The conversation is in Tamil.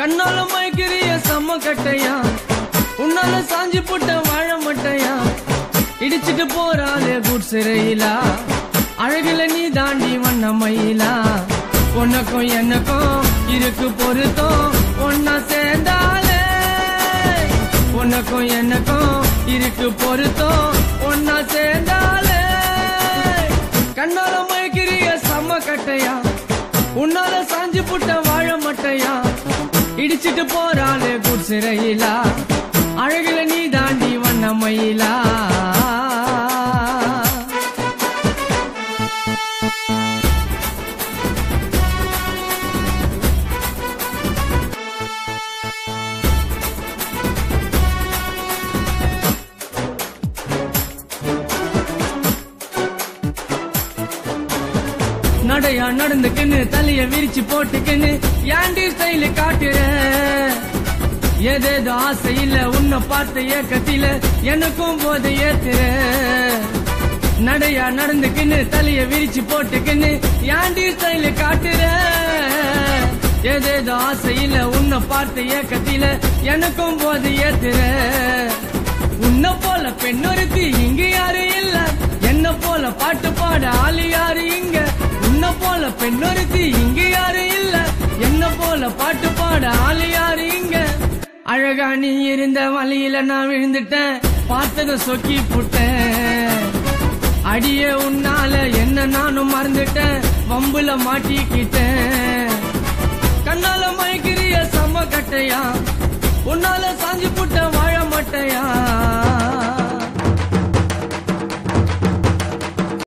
கண்ணால மயக்கிறிய செம்ம கட்டையா உன்னால சாஞ்சி போட்ட வாழ மட்டையா இடிச்சிட்டு போறாளே குட் சிறையிலா அழகுல நீ தாண்டி வண்ண மயிலா உனக்கும் எனக்கும் இருக்கு பொருத்தம் ஒன்னா சேர்ந்தாலே உனக்கும் எனக்கும் இருக்கு பொருத்தம் ஒன்னா சேர்ந்தாலே கண்ணால மயக்கிறிய செம்ம கட்டையா உன்னால சாஞ்சு புட்ட வாழ மட்டையா இடிச்சிட்டு போறாளே குட் சிறையிலா அழகுல நீ தாண்டி வண்ண மயிலா நடையா நடந்துக்கின்னு தலைய விரிச்சு போட்டுக்கின்னு ஏண்டி ஸ்டைல காட்டுற ஏதேதோ ஆசை இல்ல உன்னை பார்த்த ஏக்கத்தில எனக்கும் போது ஏத்துற நடையா நடந்துக்கின்னு தலைய விரிச்சு போட்டுக்கின்னு ஏண்டி ஸ்டைல காட்டுற ஏதேதோ ஆசை இல்ல உன்னை பார்த்த ஏக்கத்தில எனக்கும் போது ஏத்துற உன்னை போல பெண்ணொருத்தி இங்க யாரு இல்ல என்ன போல பாட்டு பாட ஆளு யாரு இங்க உன்னை போல பெண்ணொருத்தி இங்க யாரு இல்ல என்ன போல பாட்டு பாட ஆளு யாரு இங்க அழகா நீ இருந்த வழியில நான் விழுந்துட்டேன் பார்த்தத சொக்கி புட்டேன் அடியே உன்னால என்ன நானும் மறந்துட்டேன் வம்புல மாட்டிக்கிட்டேன் கண்ணால மயக்கிறிய செம்ம கட்டையா உன்னால சாஞ்சி புட்ட வாழ மாட்டையா